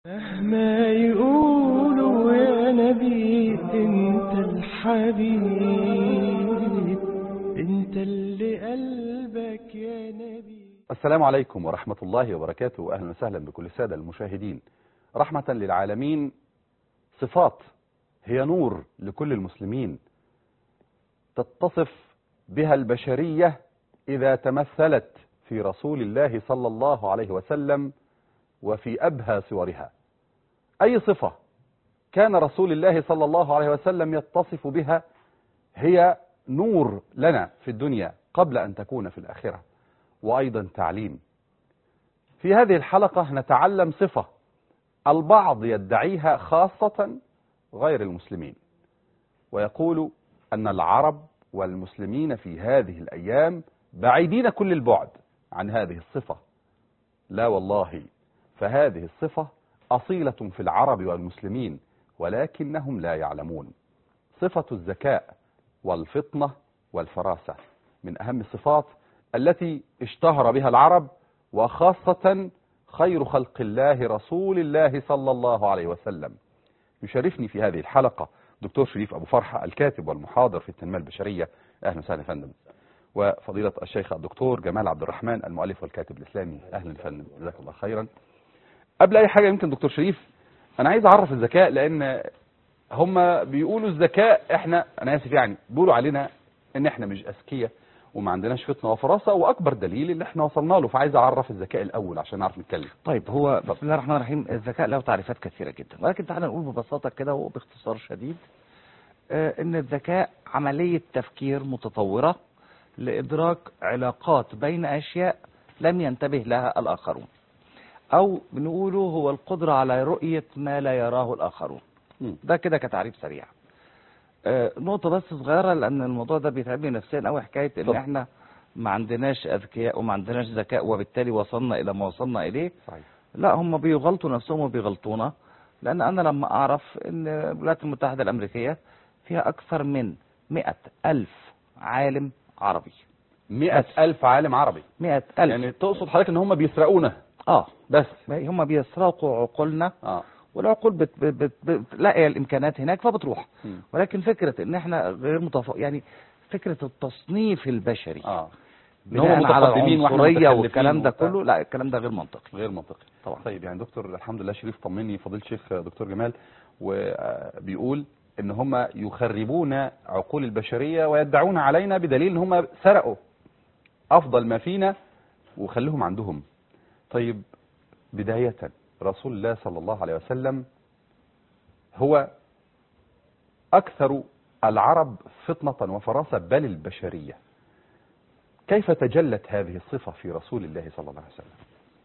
مهما يقولوا يا نبي انت الحبيب انت اللي قلبك يا نبي السلام عليكم ورحمة الله وبركاته أهلا وسهلا بكل السادة المشاهدين رحمة للعالمين صفات هي نور لكل المسلمين تتصف بها البشرية إذا تمثلت في رسول الله صلى الله عليه وسلم وفي أبهى صورها أي صفة كان رسول الله صلى الله عليه وسلم يتصف بها هي نور لنا في الدنيا قبل أن تكون في الآخرة وأيضا تعليم في هذه الحلقة نتعلم صفة البعض يدعيها خاصة غير المسلمين ويقول أن العرب والمسلمين في هذه الأيام بعيدين كل البعد عن هذه الصفة لا والله فهذه الصفة أصيلة في العرب والمسلمين ولكنهم لا يعلمون صفة الذكاء والفطنة والفراسة من أهم الصفات التي اشتهر بها العرب وخاصة خير خلق الله رسول الله صلى الله عليه وسلم يشرفني في هذه الحلقة دكتور شريف أبو فرحة الكاتب والمحاضر في التنمية البشرية أهلا وسهلا يا فندم وفضيلة الشيخ الدكتور جمال عبد الرحمن المؤلف والكاتب الإسلامي أهلا يا فندم جزاك الله خيرا قبل أي حاجة يمكن دكتور شريف أنا عايز أعرف الذكاء لأن هم بيقولوا الذكاء احنا أنا آسف يعني بيقولوا علينا إن احنا مش أذكياء وما عندناش فطنة وفراسة وأكبر دليل اللي احنا وصلنا له فعايز أعرف الذكاء الأول عشان نعرف نتكلم طيب هو بسم الله الرحمن الرحيم الذكاء له تعريفات كثيرة جدا ولكن تعالى نقول ببساطة كده وباختصار شديد آه، ان الذكاء عملية تفكير متطورة لإدراك علاقات بين أشياء لم ينتبه لها الآخرون أو بنقوله هو القدرة على رؤية ما لا يراه الآخرون مم. ده كده كتعريف سريع آه، نقطة بس صغيرة لأن الموضوع ده بيتعبني نفسيا أوي حكاية إن اتفضل. إحنا ما عندناش أذكياء وما عندناش ذكاء وبالتالي وصلنا إلى ما وصلنا إليه صحيح لا هم بيغلطوا نفسهم وبيغلطونا لأن أنا لما أعرف إن الولايات المتحدة الأمريكية فيها أكثر من مئة ألف عالم عربي مئة ألف عالم عربي مئة ألف يعني تقصد حضرتك ان هم بيسرقونا آه بس هم بيسرقوا عقولنا اه والعقول بت بت بت بتلاقي الإمكانات هناك فبتروح مم. ولكن فكرة إن إحنا غير متف... يعني فكرة التصنيف البشري اه إن هم بناء على متقدمين وإحنا العنصرية متخلفين والكلام ده وبتاع. كله لا الكلام ده غير منطقي غير منطقي طبعا. طيب يعني دكتور الحمد لله شريف طمني فضيله الشيخ دكتور جمال وبيقول ان هم يخربون عقول البشريه ويدعون علينا بدليل ان هم سرقوا افضل ما فينا وخلوهم عندهم طيب بدايه رسول الله صلى الله عليه وسلم هو اكثر العرب فطنه وفراسه بل البشريه كيف تجلت هذه الصفه في رسول الله صلى الله عليه وسلم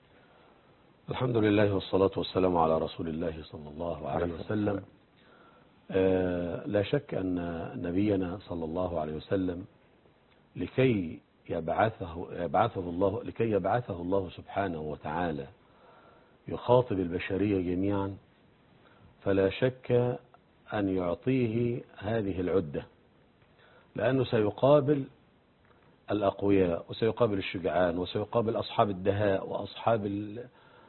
الحمد لله والصلاة والسلام على رسول الله صلى الله عليه وسلم آه، لا شك أن نبينا صلى الله عليه وسلم لكي يبعثه يبعثه الله لكي يبعثه الله سبحانه وتعالى يخاطب البشرية جميعا فلا شك أن يعطيه هذه العدة لأنه سيقابل الأقوياء وسيقابل الشجعان وسيقابل أصحاب الدهاء وأصحاب ال-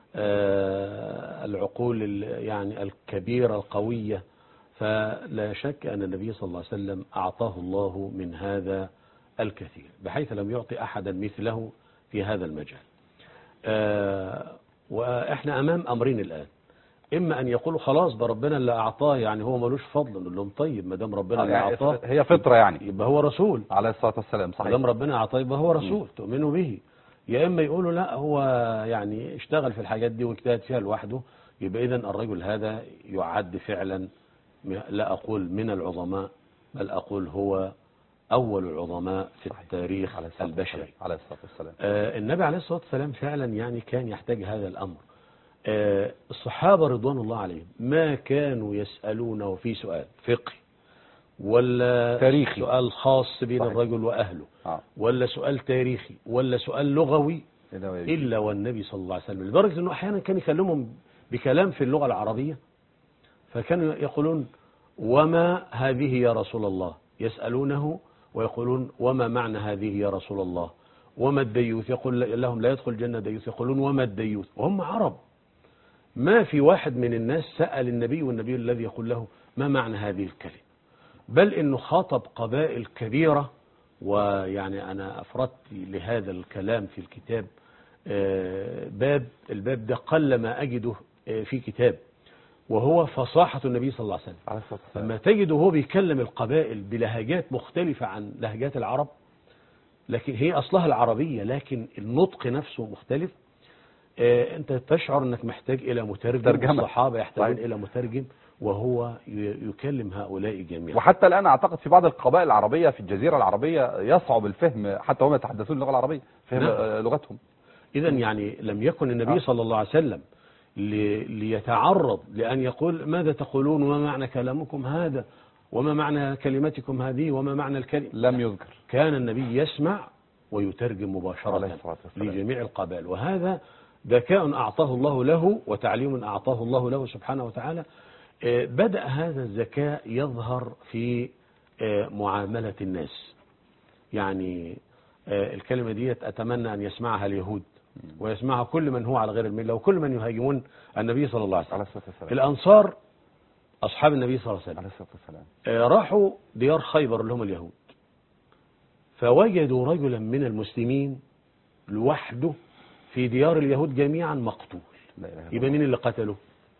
آه، العقول ال- يعني الكبيرة القوية فلا شك أن النبي صلى الله عليه وسلم أعطاه الله من هذا الكثير بحيث لم يعطي أحدا مثله في هذا المجال آه، وإحنا أمام أمرين الآن إما أن يقولوا خلاص ده ربنا اللي أعطاه يعني هو ملوش فضل نقول لهم طيب ما دام ربنا اللي يعني أعطاه هي فطره يعني يبقى هو رسول عليه الصلاة والسلام ما صحيح دام ربنا أعطاه يبقى هو رسول تؤمنوا به يا إما يقولوا لا هو يعني اشتغل في الحاجات دي واجتهد فيها لوحده يبقى إذا الرجل هذا يعد فعلا م- لا أقول من العظماء بل أقول هو أول العظماء في صحيح. التاريخ عليه الصلاة البشري والسلام. عليه الصلاة والسلام آه، النبي عليه الصلاة والسلام فعلا يعني كان يحتاج هذا الأمر آه، الصحابة رضوان الله عليهم ما كانوا يسألونه في سؤال فقهي ولا تاريخي. سؤال خاص بين صحيح. الرجل وأهله آه. ولا سؤال تاريخي ولا سؤال لغوي إلا والنبي صلى الله عليه وسلم لدرجة أنه أحيانا كان يكلمهم بكلام في اللغة العربية فكانوا يقولون وما هذه يا رسول الله يسألونه ويقولون وما معنى هذه يا رسول الله وما الديوث يقول لهم لا يدخل الجنة ديوث يقولون وما الديوث وهم عرب ما في واحد من الناس سأل النبي والنبي الذي يقول له ما معنى هذه الكلمة بل انه خاطب قبائل كبيرة ويعني انا افردت لهذا الكلام في الكتاب آه، باب الباب ده قل ما اجده آه، في كتاب وهو فصاحة النبي صلى الله عليه وسلم عليه الصلاة والسلام لما تجد وهو بيكلم القبائل بلهجات مختلفة عن لهجات العرب لكن هي أصلها العربية لكن النطق نفسه مختلف آه، أنت تشعر أنك محتاج إلى مترجم ترجمة. الصحابة يحتاجون صحيح. إلى مترجم وهو ي- يكلم هؤلاء جميعا وحتى الآن أعتقد في بعض القبائل العربية في الجزيرة العربية يصعب الفهم حتى هم يتحدثون اللغة العربية فهم نعم. آه، لغتهم إذا يعني لم يكن النبي آه. صلى الله عليه وسلم لي- ليتعرض لأن يقول ماذا تقولون وما معنى كلامكم هذا وما معنى كلمتكم هذه وما معنى الكلمة لم يذكر كان النبي يسمع ويترجم عليه مباشرة الصلاة والسلام. لجميع القبائل وهذا ذكاء أعطاه الله له وتعليم أعطاه الله له سبحانه وتعالى آه، بدأ هذا الذكاء يظهر في آه، معاملة الناس يعني آه، الكلمة دي أتمنى أن يسمعها اليهود ويسمعها كل من هو على غير الملة وكل من يهاجمون النبي صلى الله عليه عليه وسلم الصلاة والسلام الأنصار أصحاب النبي صلى الله عليه وسلم عليه الصلاة والسلام آه، راحوا ديار خيبر اللي هم اليهود فوجدوا رجلا من المسلمين لوحده في ديار اليهود جميعا مقتول لا إله إلا يبقى الله مين اللي قتله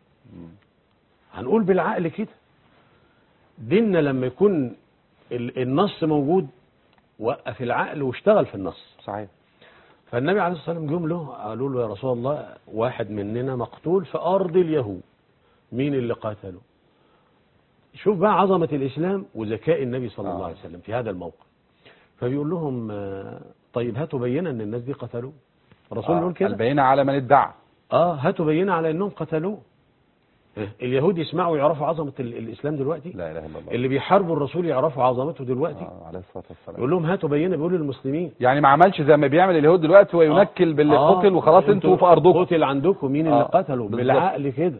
هنقول بالعقل كده ديننا لما يكون ال- النص موجود وقف العقل واشتغل في النص صحيح فالنبي عليه الصلاة والسلام جم له قالوا له يا رسول الله واحد مننا مقتول في أرض اليهود مين اللي قتله شوف بقى عظمة الإسلام وذكاء النبي صلى الله آه. عليه وسلم في هذا الموقف فبيقول لهم آه، طيب هاتوا بينة ان الناس دي قتلوه الرسول بيقول كده البينة على من ادعى اه هاتوا بينة على انهم قتلوه إيه، اليهود يسمعوا ويعرفوا عظمة ال- الإسلام دلوقتي لا إله إلا الله اللي بيحاربوا الرسول يعرفوا عظمته دلوقتي آه، عليه الصلاة والسلام يقول لهم هاتوا بينة بيقولوا للمسلمين يعني ما عملش زي ما بيعمل اليهود دلوقتي وينكل باللي آه، قتل وخلاص انتوا في ارضكم قتل عندكم مين اللي آه، قتله بالظبط. بالعقل كده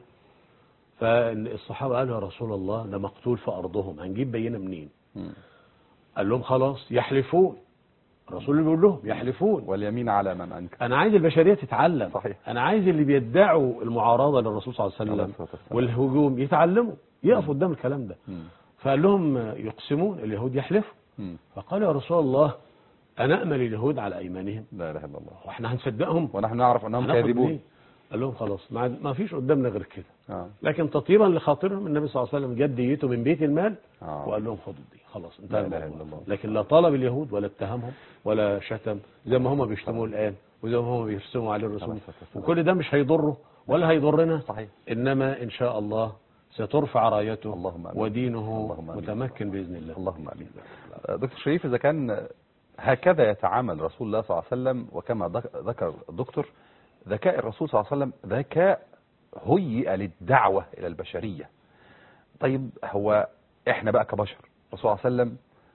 فالصحابه قالوا يا رسول الله ده مقتول في ارضهم هنجيب بينه منين مم. قال لهم خلاص يحلفون الرسول اللي بيقول لهم يحلفون واليمين على من انكر انا عايز البشريه تتعلم صحيح. انا عايز اللي بيدعوا المعارضه للرسول صلى الله عليه عليه وسلم الصلاة والسلام. والهجوم يتعلموا يقفوا قدام الكلام ده مم. فقال لهم يقسمون اليهود يحلفوا مم. فقال يا رسول الله انا امل اليهود على ايمانهم لا اله الا الله واحنا هنصدقهم ونحن نعرف انهم هناخد كاذبون منين؟ قال لهم خلاص ما ما فيش قدامنا غير كده آه. لكن تطيبا لخاطرهم النبي صلى الله عليه وسلم جد ديته من بيت المال آه. وقال لهم خدوا دي خلاص لا انتهى إله الموضوع. إلا الله. لكن لا طلب اليهود ولا اتهمهم ولا شتم زي ما هم بيشتموه الان وزي ما هم بيرسموا عليه الرسول عليه الصلاة والسلام. وكل ده مش هيضره ولا هيضرنا صحيح. انما ان شاء الله سترفع رايته اللهم آمين. ودينه اللهم آمين. متمكن باذن الله اللهم امين دكتور شريف اذا كان هكذا يتعامل رسول الله صلى الله عليه وسلم وكما ذك- ذكر الدكتور ذكاء الرسول صلى الله عليه وسلم ذكاء هيئ للدعوه الى البشريه طيب هو احنا بقى كبشر الرسول صلى الله عليه وسلم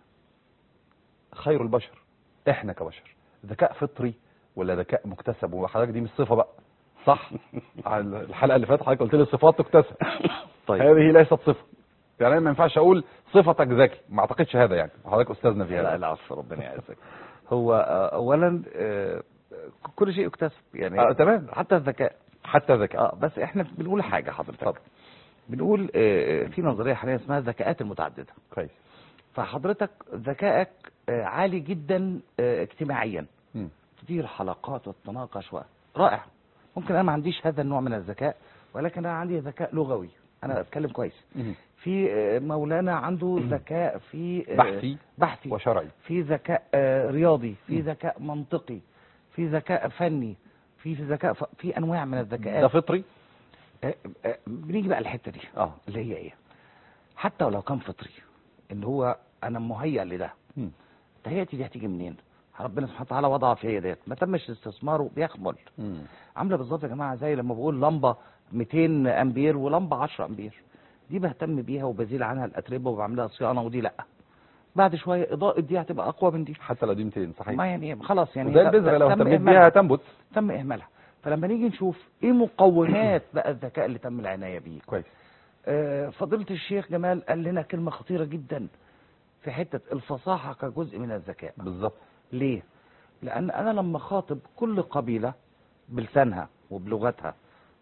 خير البشر احنا كبشر ذكاء فطري ولا ذكاء مكتسب وحضرتك دي مش صفه بقى صح على الحلقه اللي فاتت حضرتك قلت لي الصفات تكتسب طيب. هذه ليست صفه يعني أنا ما ينفعش اقول صفتك ذكي ما اعتقدش هذا يعني حضرتك استاذنا في لا هذا العفو ربنا يعزك هو آه، اولا آه، كل شيء يكتسب يعني آه، تمام. حتى الذكاء حتى ذكاء اه بس احنا بنقول حاجه حضرتك بنقول آه، في نظريه حاليا اسمها الذكاءات المتعدده كويس فحضرتك ذكائك آه، عالي جدا آه، اجتماعيا مم. تدير حلقات وتتناقش و- رائع ممكن انا ما عنديش هذا النوع من الذكاء ولكن انا عندي ذكاء لغوي انا اتكلم كويس مم. في آه، مولانا عنده ذكاء في آه، بحثي بحثي وشرعي في ذكاء آه، رياضي في ذكاء منطقي في ذكاء فني في في ذكاء ف... في انواع من ده الذكاءات فطري آه، آه، بنيجي بقى الحته دي اه اللي هي ايه حتى ولو كان فطري ان هو انا مهيأ لده مم. تهيئتي دي هتيجي منين ربنا سبحانه وتعالى وضعها في ديت ما تمش استثماره بيخمل مم. عامله بالظبط يا جماعه زي لما بقول لمبه 200 امبير ولمبه 10 امبير دي بهتم بيها وبزيل عنها الاتربه وبعملها صيانه ودي لا بعد شويه اضاءه دي هتبقى اقوى من دي حتى لو دي 200 صحيح ما يعني خلاص يعني وزي البذره لو تم اهتميت إهمالها. بيها هتنبت تم اهمالها فلما نيجي نشوف ايه مقومات بقى الذكاء اللي تم العنايه بيه كويس آه، فضيله الشيخ جمال قال لنا كلمه خطيره جدا في حته الفصاحه كجزء من الذكاء بالظبط ليه؟ لأن أنا لما خاطب كل قبيلة بلسانها وبلغتها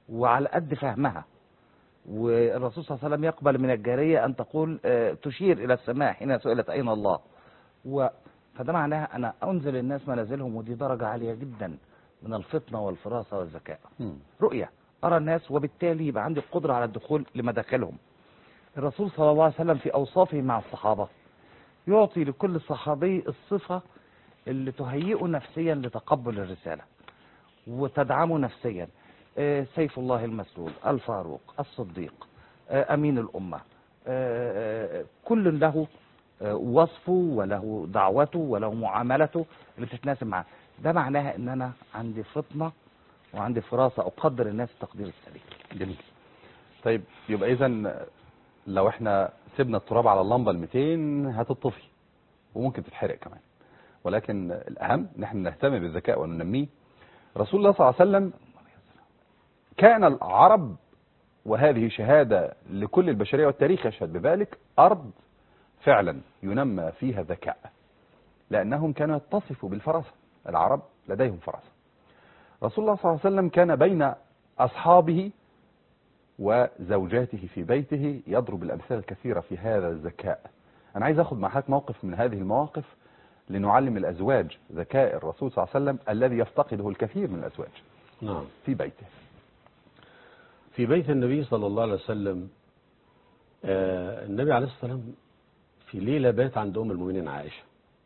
وعلى قد فهمها والرسول صلى الله عليه وسلم يقبل من الجارية أن تقول آه، تشير إلى السماء حين سئلت أين الله و فده معناها أنا أنزل الناس منازلهم ودي درجة عالية جدا من الفطنة والفراسة والذكاء مم. رؤية أرى الناس وبالتالي يبقى عندي القدرة على الدخول لمداخلهم الرسول صلى الله عليه وسلم في أوصافه مع الصحابة يعطي لكل صحابي الصفة اللي تهيئه نفسيا لتقبل الرسالة وتدعمه نفسيا آه، سيف الله المسلول الفاروق الصديق آه، أمين الأمة آه، آه، كل له آه، وصفه وله دعوته وله معاملته اللي بتتناسب معاه ده معناها ان انا عندي فطنه وعندي فراسه اقدر الناس التقدير السليم جميل طيب يبقى اذا لو احنا سيبنا التراب على اللمبه ال 200 هتطفي وممكن تتحرق كمان ولكن الاهم ان احنا نهتم بالذكاء وننميه رسول الله صلى الله عليه وسلم كان العرب وهذه شهاده لكل البشريه والتاريخ يشهد بذلك ارض فعلا ينمى فيها ذكاء لانهم كانوا يتصفوا بالفراسه العرب لديهم فراسه رسول الله صلى الله عليه وسلم كان بين اصحابه وزوجاته في بيته يضرب الأمثال الكثيرة في هذا الذكاء أنا عايز أخذ مع حضرتك موقف من هذه المواقف لنعلم الأزواج ذكاء الرسول صلى الله عليه وسلم الذي يفتقده الكثير من الأزواج نعم في بيته في بيت النبي صلى الله عليه وسلم آه، النبي عليه الصلاة والسلام في ليلة بات عند أم المؤمنين عائشة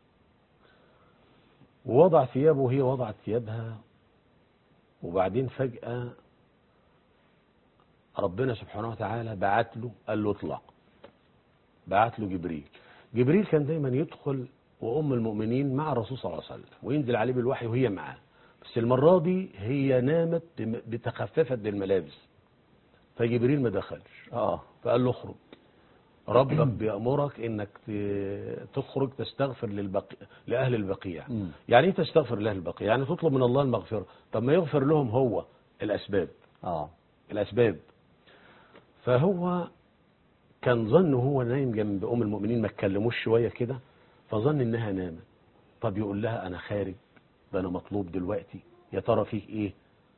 ووضع ثيابه وهي وضعت ثيابها وبعدين فجأة ربنا سبحانه وتعالى بعت له قال له اطلع بعت له جبريل جبريل كان دايما يدخل وأم المؤمنين مع الرسول صلى الله عليه وسلم وينزل عليه بالوحي وهي معاه بس المرة دي هي نامت بم- بتخففت بالملابس فجبريل ما دخلش اه فقال له اخرج ربك بيأمرك انك ت- تخرج تستغفر للبقي... لأهل البقيع مم. يعني ايه تستغفر لأهل البقيع يعني تطلب من الله المغفرة طب ما يغفر لهم هو الأسباب اه الأسباب فهو كان ظنه هو نايم جنب أم المؤمنين ما اتكلموش شوية كده فظن إنها نامت طب يقول لها أنا خارج ده أنا مطلوب دلوقتي يا ترى فيك إيه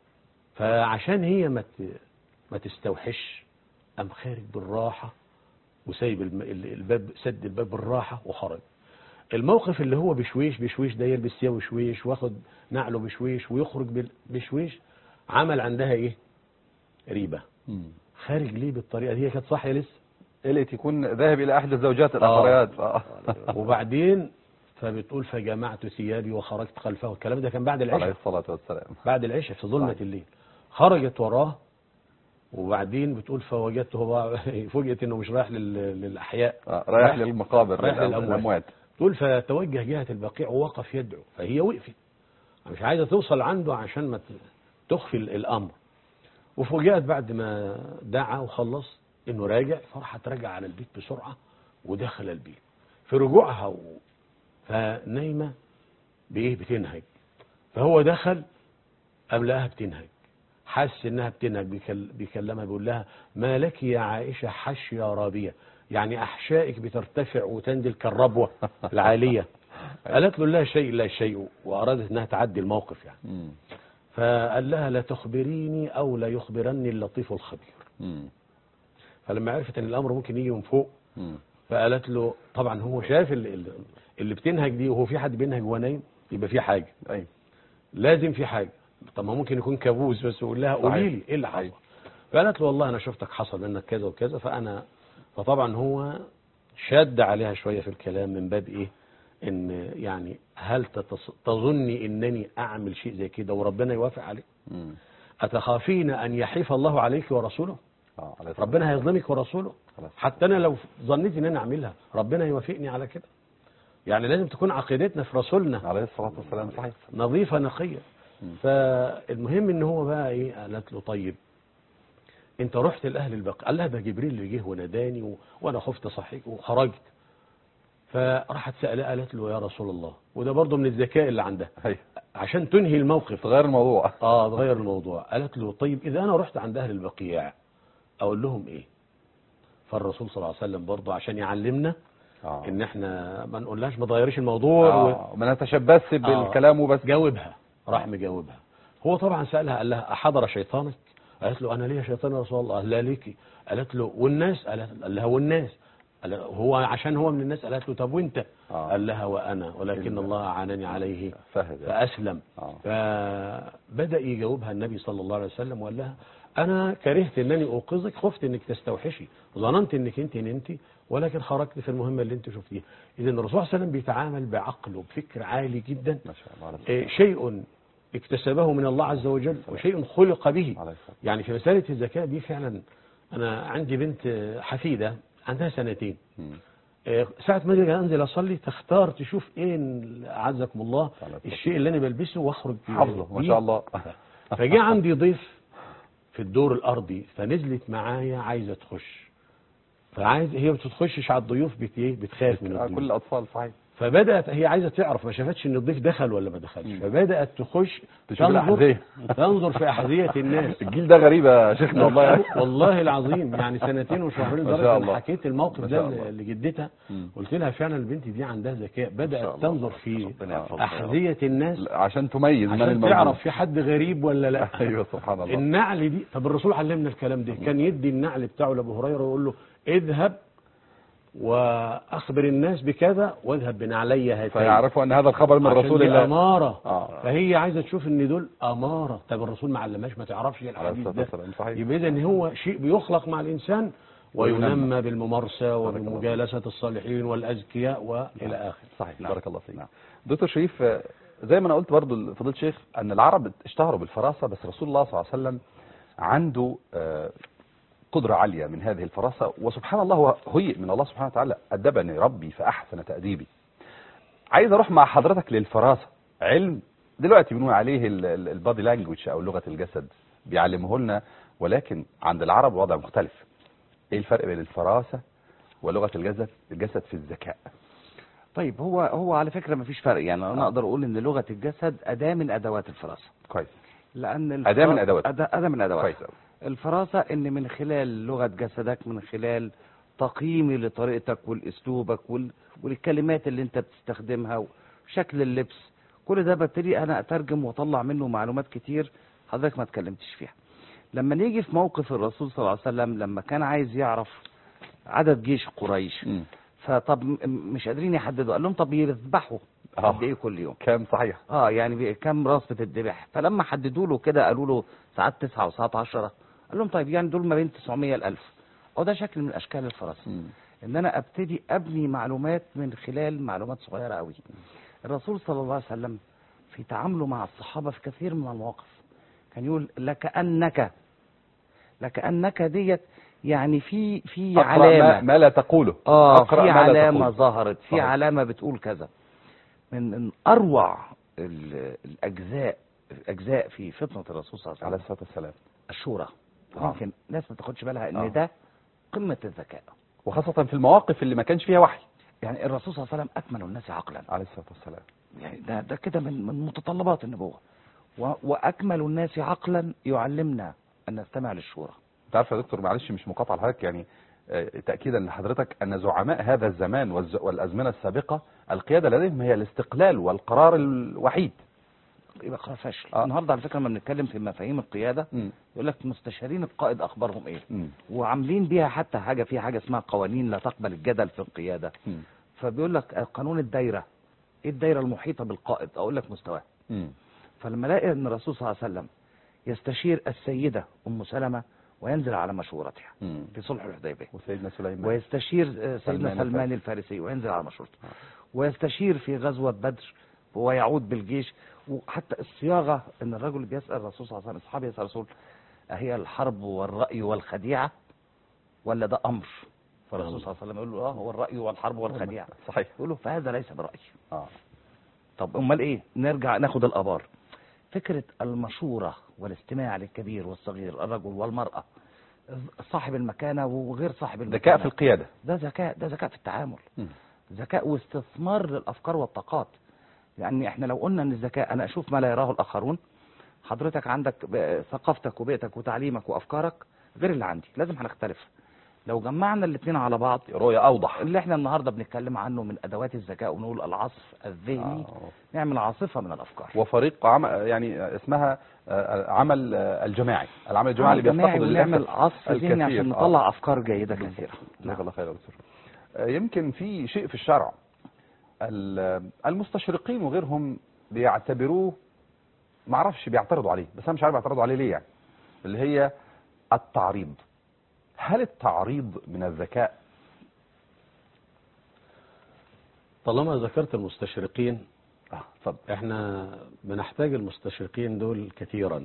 فعشان هي ما ت- ما تستوحش قام خارج بالراحة وسايب الم- ال- الباب سد الباب بالراحة وخرج الموقف اللي هو بشويش بشويش ده يلبس ثيابه بشويش واخد نعله بشويش ويخرج بال- بشويش عمل عندها ايه ريبة مم. خارج ليه بالطريقة دي هي كانت صاحية لسه قلت يكون ذاهب إلى أحد الزوجات الآخريات آه. وبعدين فبتقول فجمعت ثيابي وخرجت خلفه الكلام ده كان بعد عليه العشاء الصلاة والسلام بعد العشاء في ظلمة صحيح. الليل خرجت وراه وبعدين بتقول فوجدته بقى فوجئت انه مش رايح لل- للاحياء آه. رايح للمقابر رايح للأم- للأموات. للأموات تقول فتوجه جهة البقيع ووقف يدعو فهي وقفت مش عايزة توصل عنده عشان ما ت- تخفي ال- الأمر وفوجئت بعد ما دعا وخلص انه راجع فراحت راجع على البيت بسرعة ودخل البيت في رجوعها و... فنايمة بايه بتنهج فهو دخل قام لقاها بتنهج حس انها بتنهج بيكل... بيكلمها بيقول لها ما لك يا عائشة حشية رابية يعني احشائك بترتفع وتنزل كالربوة العالية قالت له لا شيء لا شيء وارادت انها تعدي الموقف يعني مم. فقال لها لا تخبريني او لا يخبرني اللطيف الخبير مم. فلما عرفت ان الامر ممكن يجي من فوق مم. فقالت له طبعا هو شاف اللي, اللي بتنهج دي وهو في حد بينهج وهو نايم يبقى في حاجه أيوة لازم في حاجه طب ما ممكن يكون كابوس بس يقول لها صحيح. قولي لي ايه اللي حصل أيوة. فقالت له والله انا شفتك حصل منك كذا وكذا فانا فطبعا هو شد عليها شويه في الكلام من باب ايه ان يعني هل تتص... تظني انني اعمل شيء زي كده وربنا يوافق عليه مم. اتخافين ان يحيف الله عليك ورسوله آه. عليه الصلاة ربنا هيظلمك ورسوله خلاص. حتى انا لو ظنيت ان انا اعملها ربنا يوافقني على كده يعني لازم تكون عقيدتنا في رسولنا عليه الصلاة والسلام صحيح نظيفة نقية فالمهم ان هو بقى ايه قالت له طيب انت رحت لاهل البقيع قال لها ده جبريل اللي جه وناداني و... وانا خفت صحيح وخرجت فراحت سألها قالت له يا رسول الله وده برضه من الذكاء اللي عندها أيوة عشان تنهي الموقف تغير الموضوع اه تغير الموضوع قالت له طيب اذا انا رحت عند اهل البقيع اقول لهم ايه فالرسول صلى الله عليه وسلم برضه عشان يعلمنا آه. ان احنا ما نقولهاش ما تغيريش الموضوع و... آه. ما نتشبث بالكلام وبس جاوبها راح مجاوبها هو طبعا سألها قال لها أحضر شيطانك قالت له انا ليا شيطان يا رسول الله قال لا ليكي قالت له والناس قالت قال لها والناس قال هو عشان هو من الناس قالت له طب وانت آه. قال لها وانا ولكن إلا. الله اعانني عليه فهد فاسلم آه. فبدا يجاوبها النبي صلى الله عليه وسلم وقال لها انا كرهت انني اوقظك خفت انك تستوحشي ظننت انك انت نمتي ولكن خرجت في المهمه اللي انت شفتيها اذا الرسول صلى الله عليه وسلم بيتعامل بعقل وبفكر عالي جدا ما شاء الله على إيه، شيء اكتسبه من الله عز وجل وشيء خلق به عليه الصلاة يعني في مسألة الزكاة دي فعلا أنا عندي بنت حفيدة عندها سنتين مم. إيه، ساعة ما اجي انزل اصلي تختار تشوف ايه ال- اعزكم الله على الصلاة الشيء اللي انا بلبسه واخرج حافظه ما بيه. شاء الله فجاء عندي ضيف في الدور الارضي فنزلت معايا عايزه تخش فعايز هي ما بتخشش على الضيوف بت ايه بتخاف من آه، الضيوف كل الاطفال صحيح فبدات هي عايزه تعرف ما شافتش ان الضيف دخل ولا ما دخلش مم. فبدات تخش تشوف الأحذية. تنظر في احذيه الناس الجيل ده غريب يا شيخنا والله والله العظيم يعني سنتين وشهرين ما شاء لدرجه الله. ان حكيت الموقف ما ده شاء الله. لجدتها مم. قلت لها فعلا البنت دي عندها ذكاء شاء بدات الله. تنظر في ربنا يحفظها يا رب. احذيه الناس عشان تميز من عشان الموجود تعرف في حد غريب ولا لا ايوه سبحان الله النعل دي طب الرسول علمنا الكلام ده كان يدي النعل بتاعه لابو هريره ويقول له اذهب واخبر الناس بكذا واذهب بنعلي هاتين فيعرفوا ان هذا الخبر من عشان رسول دي الله اماره آه. فهي عايزه تشوف ان دول اماره طب الرسول ما علمهاش ما تعرفش عليه الحديث الصلاه ده والسلام صحيح يبقى اذا هو شيء بيخلق مع الانسان وينمى. وينمى بالممارسه وبمجالسه الصالحين والاذكياء والى اخره صحيح بارك الله فيك دكتور شريف آه، زي ما انا قلت برضو لفضيله الشيخ ان العرب اشتهروا بالفراسه بس رسول الله صلى الله عليه وسلم عنده آه، قدرة عالية من هذه الفراسة وسبحان الله هو هيئ من الله سبحانه وتعالى أدبني ربي فأحسن تأديبي عايز أروح مع حضرتك للفراسة علم دلوقتي بنقول عليه البادي لانجوج أو لغة الجسد بيعلمه لنا ولكن عند العرب وضع مختلف ايه الفرق بين الفراسة ولغة الجسد الجسد في الذكاء طيب هو هو على فكره ما فيش فرق يعني انا آه. اقدر اقول ان لغه الجسد اداه من ادوات الفراسه كويس لان الفرا- أداة من أدوات. أداة, أداة من ادوات كويس أوي. الفراسه ان من خلال لغه جسدك من خلال تقييمي لطريقتك والاسلوبك وال... والكلمات اللي انت بتستخدمها وشكل اللبس كل ده ببتدي انا اترجم واطلع منه معلومات كتير حضرتك ما اتكلمتش فيها لما نيجي في موقف الرسول صلى الله عليه وسلم لما كان عايز يعرف عدد جيش قريش مم. فطب م- مش قادرين يحددوا قال لهم طب يذبحوا آه. قد ايه كل يوم كام صحيح اه يعني بي- كام راس بتتذبح فلما حددوا له كده قالوا له ساعات تسعة وساعات عشرة قال لهم طيب يعني دول ما بين 900 ل 1000 او ده شكل من اشكال الفرس مم. ان انا ابتدي ابني معلومات من خلال معلومات صغيره قوي الرسول صلى الله عليه وسلم في تعامله مع الصحابه في كثير من المواقف كان يقول لكانك لكانك ديت يعني في في أقرأ ما, علامه ما لا تقوله اه أقرأ في ما لا علامه تقوله. ظهرت في صحيح. علامه بتقول كذا من من اروع ال- الاجزاء الاجزاء في فطنه الرسول صلى الله عليه عليه وسلم الصلاة والسلام الشورى آه. يمكن ناس ما تاخدش بالها ان آه. ده قمه الذكاء وخاصة في المواقف اللي ما كانش فيها وحي يعني الرسول صلى الله عليه وسلم اكمل الناس عقلا عليه الصلاة والسلام يعني ده ده كده من من متطلبات النبوه و- واكمل الناس عقلا يعلمنا ان نستمع للشورى انت عارف يا دكتور معلش مش مقاطعة لحضرتك يعني آه، تأكيدا لحضرتك أن زعماء هذا الزمان والز- والأزمنة السابقة القيادة لديهم هي الاستقلال والقرار الوحيد يبقى قرار فاشل آه. النهارده على فكره لما بنتكلم في مفاهيم القياده مم. يقول لك مستشارين القائد اخبارهم ايه مم. وعاملين بيها حتى حاجه فيها حاجه اسمها قوانين لا تقبل الجدل في القياده مم. فبيقول لك قانون الدايره ايه الدايره المحيطه بالقائد اقول لك مستواه مم. فلما الاقي ان الرسول صلى الله عليه وسلم يستشير السيده ام سلمه وينزل على مشورتها مم. في صلح الحديبيه وسيدنا سليمان ويستشير آه، سلمان سيدنا سلمان الفارسي وينزل على مشورته ويستشير في غزوه بدر ويعود بالجيش وحتى الصياغه ان الرجل بيسال الرسول صلى الله عليه وسلم الصحابي يسال الرسول اهي الحرب والراي والخديعه ولا ده امر فالرسول صلى الله عليه وسلم يقول له اه هو الراي والحرب والخديعه صحيح يقول له فهذا ليس براي آه. طب امال ايه نرجع ناخد الابار فكره المشوره والاستماع للكبير والصغير الرجل والمراه صاحب المكانه وغير صاحب المكانه ذكاء في القيادة ده ذكاء ده ذكاء في التعامل مم. ذكاء واستثمار للافكار والطاقات يعني احنا لو قلنا ان الذكاء انا اشوف ما لا يراه الاخرون حضرتك عندك ب- ثقافتك وبيئتك وتعليمك وافكارك غير اللي عندي لازم هنختلف لو جمعنا الاثنين على بعض رؤية أوضح اللي احنا النهارده بنتكلم عنه من ادوات الذكاء ونقول العصف الذهني آه. نعمل عاصفه من الافكار وفريق عمل يعني اسمها آه، عمل آه، الجماعي العمل الجماعي اللي جماعي بيفتقد ونعمل للأسف عصف ذهني الكثير. عشان آه. نطلع افكار جيده كثيره جزاك الله خير يا دكتور آه، يمكن في شيء في الشرع ال- المستشرقين وغيرهم بيعتبروه ما اعرفش بيعترضوا عليه بس انا مش عارف بيعترضوا عليه ليه يعني اللي هي التعريض هل التعريض من الذكاء طالما ذكرت المستشرقين اه اتفضل احنا بنحتاج المستشرقين دول كثيرا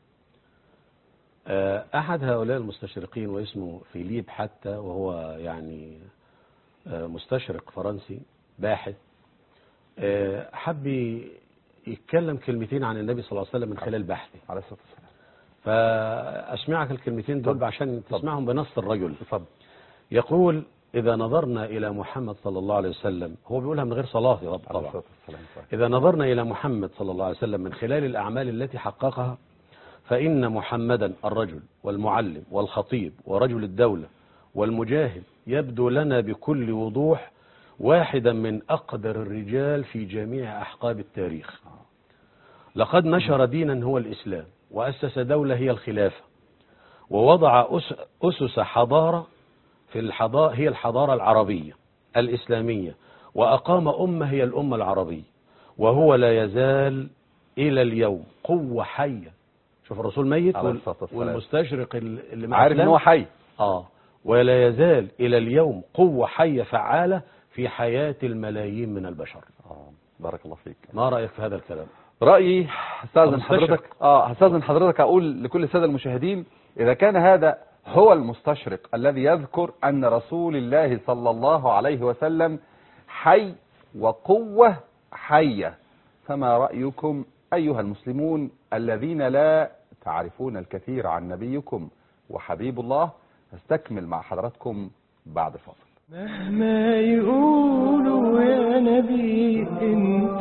آه، احد هؤلاء المستشرقين واسمه فيليب حتى وهو يعني آه، مستشرق فرنسي باحث آه، حب يتكلم كلمتين عن النبي صلى الله عليه وسلم من خلال بحثه عليه الصلاه والسلام فاسمعك الكلمتين دول اتفضل. عشان اتفضل. تسمعهم بنص الرجل اتفضل يقول إذا نظرنا إلى محمد صلى الله عليه وسلم هو بيقولها من غير صلاة يا رب عليه طبعا الصلاه والسلام صحيح. إذا نظرنا إلى محمد صلى الله عليه وسلم من خلال الأعمال التي حققها فإن محمدا الرجل والمعلم والخطيب ورجل الدولة والمجاهد يبدو لنا بكل وضوح واحدا من أقدر الرجال في جميع أحقاب التاريخ لقد نشر دينا هو الإسلام وأسس دولة هي الخلافة ووضع أس- أسس حضارة في الحضارة هي الحضارة العربية الإسلامية وأقام أمة هي الأمة العربية وهو لا يزال إلى اليوم قوة حية شوف الرسول ميت عليه وال- الصلاة والسلام. والمستشرق ال- اللي مع عارف ان الإسلام هو حي آه ولا يزال إلى اليوم قوة حية فعالة في حياة الملايين من البشر اه بارك الله فيك ما رأيك في هذا الكلام رأيي هستاذن المستشرق. حضرتك اه هستاذن حضرتك اقول لكل الساده المشاهدين اذا كان هذا هو المستشرق الذي يذكر ان رسول الله صلى الله عليه وسلم حي وقوه حيه فما رايكم ايها المسلمون الذين لا تعرفون الكثير عن نبيكم وحبيب الله استكمل مع حضراتكم بعد الفاصل مهما يقولوا يا نبي انت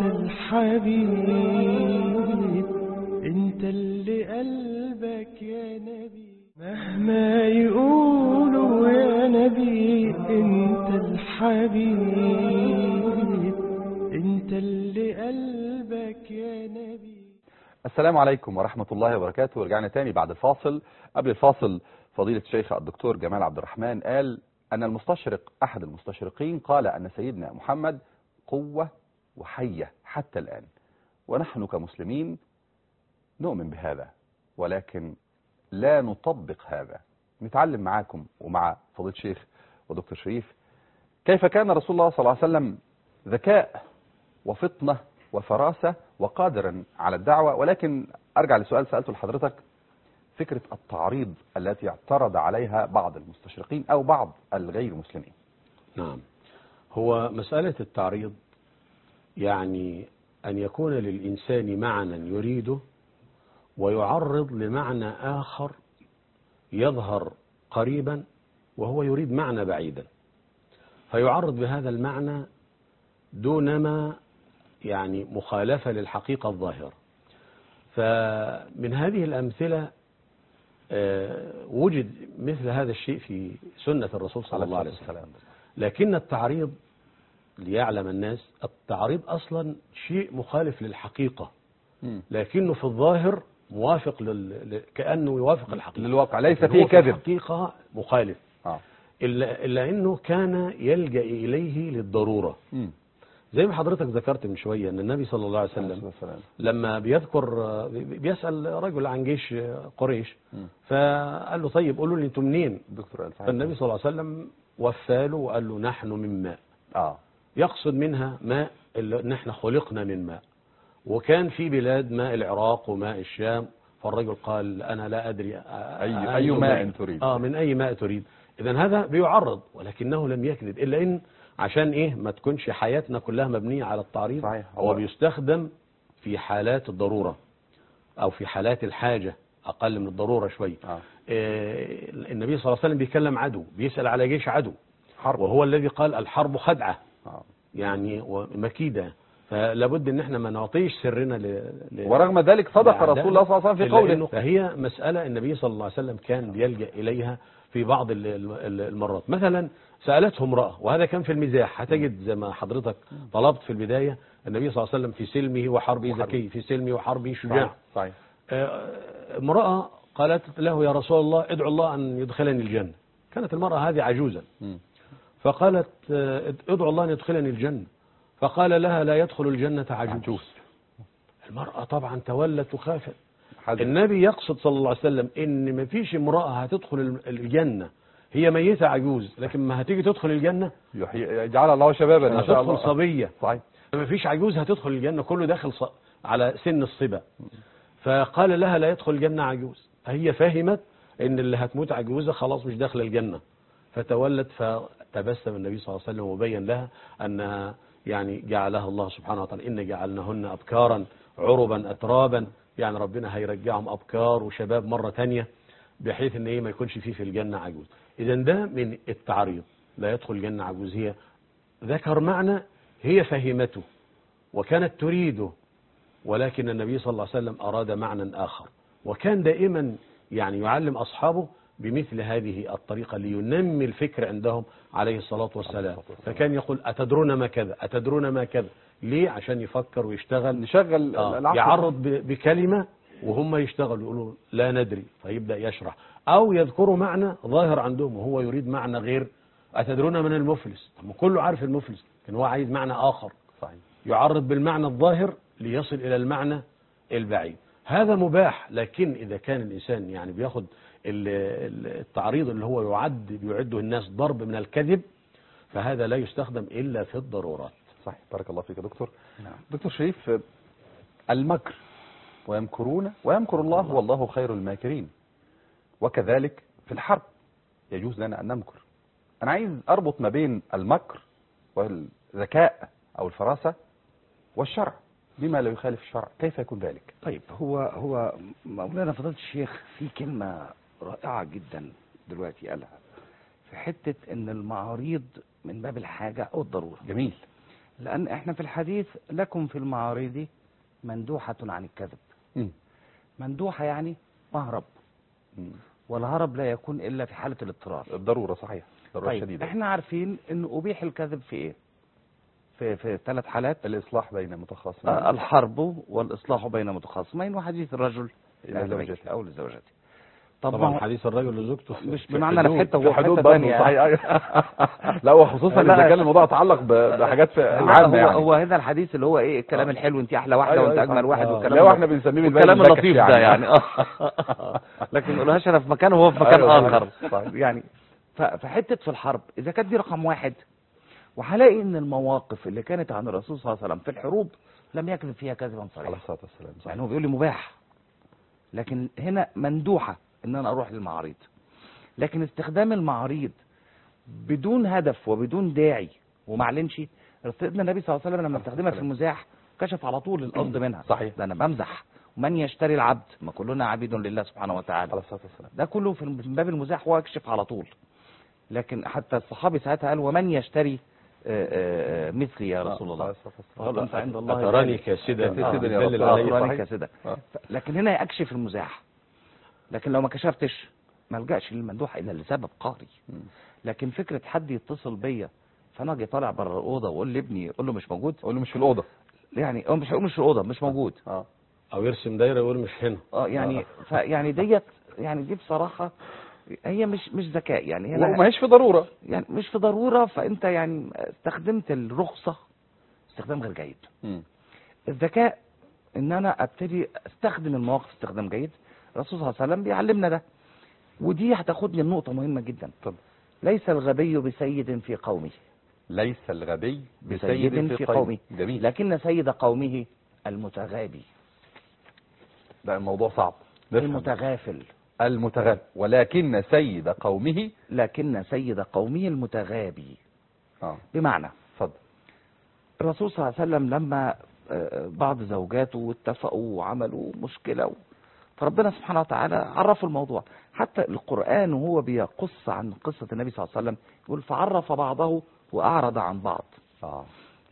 الحبيب انت اللي قلبك يا نبي مهما يقولوا يا نبي انت الحبيب انت اللي قلبك يا نبي السلام عليكم ورحمة الله وبركاته ورجعنا تاني بعد الفاصل قبل الفاصل فضيلة الشيخ الدكتور جمال عبد الرحمن قال أن المستشرق أحد المستشرقين قال أن سيدنا محمد قوة وحية حتى الآن ونحن كمسلمين نؤمن بهذا ولكن لا نطبق هذا نتعلم معاكم ومع فضيلة الشيخ ودكتور شريف كيف كان رسول الله صلى الله عليه وسلم ذكاء وفطنة وفراسة وقادرا على الدعوة ولكن أرجع لسؤال سألته لحضرتك فكرة التعريض التي اعترض عليها بعض المستشرقين أو بعض الغير مسلمين نعم هو مسألة التعريض يعني أن يكون للإنسان معنى يريده ويعرض لمعنى آخر يظهر قريبا وهو يريد معنى بعيدا فيعرض بهذا المعنى دونما يعني مخالفة للحقيقة الظاهرة فمن هذه الأمثلة آه، وجد مثل هذا الشيء في سنة الرسول صلى الله عليه وسلم لكن التعريض ليعلم الناس التعريض أصلا شيء مخالف للحقيقة مم. لكنه في الظاهر موافق لل... ل- كأنه يوافق الحقيقة للواقع ليس لكن فيه هو في كذب الحقيقة مخالف آه. إلا, إلا أنه كان يلجأ إليه للضرورة مم. زي ما حضرتك ذكرت من شوية أن النبي صلى الله عليه وسلم السلام. لما بيذكر بيسأل رجل عن جيش قريش مم. فقال له طيب قولوا لي انتم منين الدكتور قال صحيح. فالنبي صلى الله عليه وسلم وفاله وقال له نحن من ماء آه. يقصد منها ماء اللي ان احنا خلقنا من ماء وكان في بلاد ماء العراق وماء الشام فالرجل قال انا لا ادري أي- أي ماء تريد؟ اه من اي ماء تريد اذا هذا بيعرض ولكنه لم يكذب الا ان عشان ايه ما تكونش حياتنا كلها مبنيه على التعريض صحيح. هو بيستخدم في حالات الضروره او في حالات الحاجه اقل من الضروره شويه آه. آه، النبي صلى الله عليه وسلم بيكلم عدو بيسال على جيش عدو حرب. وهو الذي قال الحرب خدعه آه. يعني مكيدة فلابد ان احنا ما نعطيش سرنا ل... ل... ورغم ذلك صدق لأعدائنا. رسول الله صلى الله عليه وسلم في إلا إنه قوله فهي مسألة النبي صلى الله عليه وسلم كان بيلجأ إليها في بعض ال- ال- المرات مثلا سألته امرأة وهذا كان في المزاح هتجد زي ما حضرتك طلبت في البداية النبي صلى الله عليه وسلم في سلمه وحربه ذكي في سلمه وحربه شجاع صحيح آه، امرأة قالت له يا رسول الله ادعو الله أن يدخلني الجنة كانت المرأة هذه عجوزا مم. فقالت آه، ادعو الله أن يدخلني الجنة فقال لها لا يدخل الجنة عجوز, عجوز. المرأة طبعا تولت وخافت حزن. النبي يقصد صلى الله عليه وسلم ان ما فيش امرأة هتدخل ال- الجنة هي ميتة عجوز لكن ما هتيجي تدخل الجنة يحيي- يجعل الله شبابا ان شاء هتدخل الله صبية صحيح ما فيش عجوز هتدخل الجنة كله داخل ص... على سن الصبا فقال لها لا يدخل الجنة عجوز هي فهمت ان اللي هتموت عجوزة خلاص مش داخل الجنة فتولت فتبسم النبي صلى الله عليه وسلم وبين لها انها يعني جعلها الله سبحانه وتعالى ان جعلناهن ابكارا عربا اترابا يعني ربنا هيرجعهم ابكار وشباب مرة تانية بحيث ان ايه ما يكونش فيه في الجنة عجوز اذا ده من التعريض لا يدخل الجنة عجوز هي ذكر معنى هي فهمته وكانت تريده ولكن النبي صلى الله عليه وسلم أراد معنى آخر وكان دائما يعني يعلم أصحابه بمثل هذه الطريقة لينمي الفكر عندهم عليه الصلاة والسلام فكان يقول أتدرون ما كذا أتدرون ما كذا ليه عشان يفكر ويشتغل نشغل آه، العقل. يعرض ب- بكلمة وهم يشتغلوا يقولوا لا ندري فيبدأ يشرح أو يذكروا معنى ظاهر عندهم وهو يريد معنى غير أتدرون من المفلس طب ما كله عارف المفلس لكن هو عايز معنى آخر صحيح يعرض بالمعنى الظاهر ليصل إلى المعنى البعيد هذا مباح لكن إذا كان الإنسان يعني بياخد ال- ال- التعريض اللي هو يعد بيعده الناس ضرب من الكذب فهذا لا يستخدم إلا في الضرورات صحيح بارك الله فيك يا دكتور نعم. دكتور شريف المكر ويمكرون ويمكر الله والله خير الماكرين وكذلك في الحرب يجوز لنا أن نمكر أنا عايز أربط ما بين المكر والذكاء أو الفراسة والشرع بما لا يخالف الشرع كيف يكون ذلك طيب هو هو مولانا فضيلة الشيخ في كلمة رائعة جدا دلوقتي قالها في حتة ان المعاريض من باب الحاجة او الضرورة جميل لان احنا في الحديث لكم في المعارض مندوحة عن الكذب مم. مندوحة يعني مهرب مم. والهرب لا يكون الا في حالة الاضطرار الضرورة صحيح ضرورة طيب شديدة احنا عارفين ان ابيح الكذب في ايه في في ثلاث حالات الإصلاح بين متخاصمين آه، الحرب والاصلاح بين متخاصمين وحديث الرجل إلى لأهل زوجته. بيته او لزوجته طب طبعا ما هو- حديث الرجل لزوجته مش في بمعنى لا في الحدود. حته في وهو حدود حته برضه ثانيه صحيح أيوة. لا وخصوصا لا. إذا كان الموضوع يتعلق ب- بحاجات في- لا، عامة هو يعني هو هنا الحديث اللي هو ايه الكلام آه. الحلو انت احلى واحده أيوة، وانت أيوة. اجمل واحد آه. والكلام لا واحنا بنسميه بالبلد الكلام البكش اللطيف ده يعني اه لكن ما نقولهاش انا في مكان وهو في مكان أيوة، اخر صحيح. يعني ف- فحته في الحرب اذا كانت دي رقم واحد وهلاقي ان المواقف اللي كانت عن الرسول صلى الله عليه وسلم في الحروب لم يكذب فيها كذبا عليه صريحا الصلاة والسلام صحيح. يعني هو بيقول لي مباح لكن هنا مندوحة ان انا اروح للمعاريض لكن استخدام المعاريض بدون هدف وبدون داعي وما اعلنش سيدنا النبي صلى الله عليه وسلم لما استخدمها في المزاح كشف على طول القصد منها صحيح. ده انا بمزح ومن يشتري العبد ما كلنا عبيد لله سبحانه وتعالى عليه الصلاة والسلام ده كله في من باب المزاح هو يكشف على طول لكن حتى الصحابي ساعتها قال ومن يشتري آه، آه، آه، مثلي يا رسول الله عليه الصلاة والسلام. قال انت عند الله أتراني غالي. كاسدا كاسدا يا يدلل رسول الله. عليه أتراني صحيح. كاسدا آه. ف- لكن هنا يكشف المزاح لكن لو ما كشفتش ما الجاش للمندوح الا لسبب قهري مم. لكن فكره حد يتصل بيا فانا اجي طالع بره الاوضه واقول لابني اقول له مش موجود اقول له مش في الأوضة يعني هو مش هيقول مش في الاوضه مش موجود اه أو يرسم دايرة ويقول مش هنا اه يعني فيعني ديت يعني دي بصراحه هي مش مش ذكاء يعني هنا وما هيش في ضرورة يعني مش في ضروره فانت يعني استخدمت الرخصه استخدام غير جيد مم. الذكاء ان انا ابتدي استخدم المواقف استخدام جيد الرسول صلى الله عليه وسلم بيعلمنا ده ودي هتاخدني لنقطه مهمه جدا اتفضل. ليس الغبي بسيد في قومه ليس الغبي بسيد في قومه جميل لكن سيد قومه المتغابي ده الموضوع صعب نفهم. المتغافل المتغاب ولكن سيد قومه لكن سيد قومه المتغابي اه بمعنى اتفضل الرسول صلى الله عليه وسلم لما آه، بعض زوجاته اتفقوا وعملوا مشكلة و- فربنا سبحانه وتعالى عرفوا الموضوع حتى القرآن وهو بيقص عن قصة النبي صلى الله عليه وسلم يقول فعرف بعضه وأعرض عن بعض اه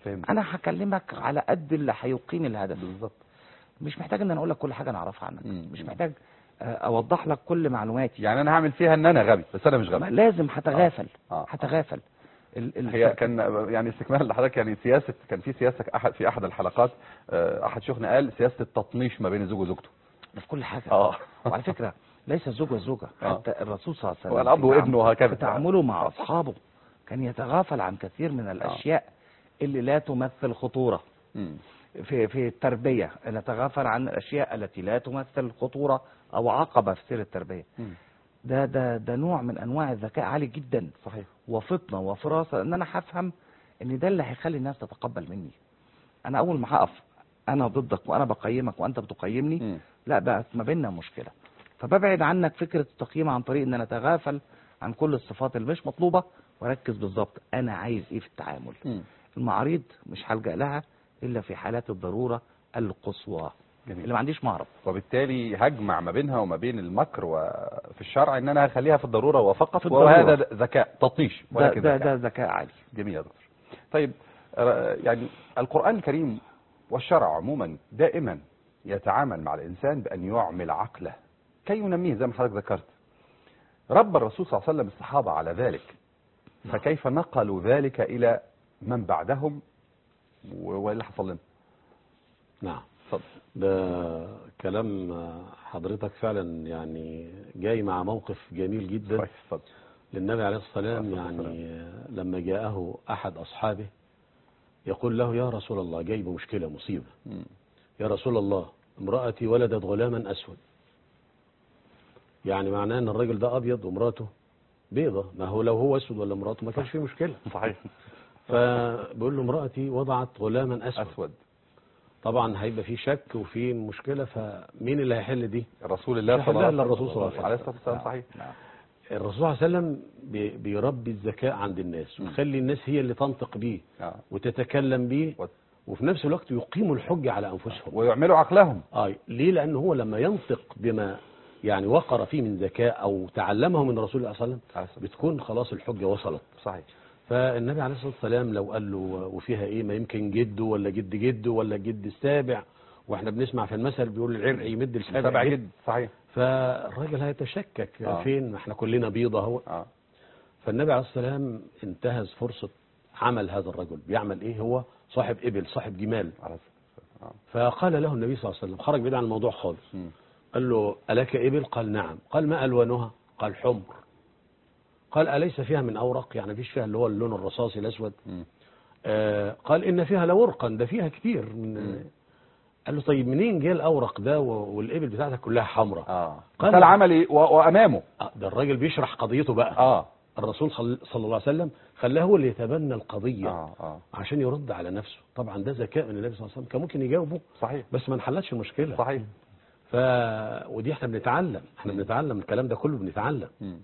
فهمت انا هكلمك على قد اللي هيقيم الهدف بالظبط مش محتاج ان انا اقول لك كل حاجه انا اعرفها عنك مم. مش محتاج آه، اوضح لك كل معلوماتي يعني انا هعمل فيها ان انا غبي بس انا مش ما غبي لازم هتغافل آه. هتغافل ال ال هي كان يعني استكمال لحضرتك يعني سياسه كان في سياسه احد في احد الحلقات آه، احد شيوخنا قال سياسه التطنيش ما بين الزوج وزوجته ده في كل حاجه اه وعلى فكره ليس الزوج والزوجه آه. حتى الرسول صلى الله عليه وسلم والأب في وابنه تعامل- وهكذا. في تعامله مع اصحابه كان يتغافل عن كثير من الاشياء اللي لا تمثل خطوره مم. في في التربيه نتغافل عن الاشياء التي لا تمثل خطوره او عقبه في سير التربيه مم. ده ده ده نوع من انواع الذكاء عالي جدا صحيح وفطنه وفراسه ان انا هفهم ان ده اللي هيخلي الناس تتقبل مني انا اول ما هقف انا ضدك وانا بقيمك وانت بتقيمني مم. لا بقت ما بيننا مشكله فببعد عنك فكره التقييم عن طريق ان انا اتغافل عن كل الصفات اللي مش مطلوبه واركز بالظبط انا عايز ايه في التعامل مم. المعاريض مش هلجا لها الا في حالات الضروره القصوى جميل. اللي ما عنديش معرض وبالتالي هجمع ما بينها وما بين المكر وفي الشرع ان انا هخليها في الضروره وفقط في الضرورة. وهذا ذكاء تطنيش ده ولكن ده, ذكاء. ده ذكاء عالي جميل يا دكتور طيب آه، يعني القرآن الكريم والشرع عموما دائما يتعامل مع الإنسان بأن يعمل عقله كي ينميه زي ما حضرتك ذكرت رب الرسول صلى الله عليه وسلم الصحابة على ذلك فكيف نقلوا ذلك إلى من بعدهم و- واللي حصل لنا نعم اتفضل ده كلام حضرتك فعلا يعني جاي مع موقف جميل جدا كويس اتفضل للنبي عليه الصلاة والسلام عليه الصلاة يعني لما جاءه أحد أصحابه يقول له يا رسول الله جاي بمشكلة مصيبة مم. يا رسول الله امرأتي ولدت غلاما أسود يعني معناه ان الراجل ده ابيض ومراته بيضة ما هو لو هو اسود ولا مراته ما كانش فيه مشكلة صحيح فبيقول له امرأتي وضعت غلاما اسود أسود طبعا هيبقى في شك وفي مشكلة فمين اللي هيحل دي رسول الله مش صلى الله هيحلها عليه إلا الرسول صلى الله عليه وسلم. عليه الصلاة والسلام صحيح نعم. الرسول صلى الله عليه وسلم بي- بيربي الذكاء عند الناس مم. ويخلي الناس هي اللي تنطق بيه آه. وتتكلم بيه و- وفي نفس الوقت يقيموا الحجة على أنفسهم ويعملوا عقلهم آه ليه لأنه هو لما ينطق بما يعني وقر فيه من ذكاء أو تعلمه من رسول الله صلى الله عليه وسلم بتكون خلاص الحجة وصلت صحيح فالنبي عليه الصلاة والسلام لو قال له وفيها ايه ما يمكن جده ولا جد جده ولا جد السابع واحنا بنسمع في المثل بيقول العرق يمد السابع سبع جد جد صحيح فالراجل هيتشكك آه. فين ما احنا كلنا بيضة اهو اه فالنبي عليه الصلاة والسلام انتهز فرصة عمل هذا الرجل بيعمل ايه هو صاحب ابل صاحب جمال على الصلاة والسلام. فقال له النبي صلى الله عليه وسلم خرج بعيد عن الموضوع خالص مم. قال له ألك إبل قال نعم قال ما ألوانها قال حمر قال أليس فيها من أورق يعني فيش فيها اللي هو اللون الرصاصي الأسود مم. آه قال إن فيها لورقا ده فيها كتير من قال له طيب منين جه الأورق ده و- والإبل بتاعتك كلها حمراء اه قال- مثال عملي و- وامامه آه ده الراجل بيشرح قضيته بقى اه الرسول صل- صلى الله عليه وسلم خلاه هو اللي يتبنى القضية اه اه عشان يرد على نفسه طبعا ده ذكاء من النبي صلى الله عليه وسلم كان ممكن يجاوبه صحيح بس ما انحلتش المشكلة صحيح ف ودي احنا بنتعلم احنا بنتعلم الكلام ده كله بنتعلم مم.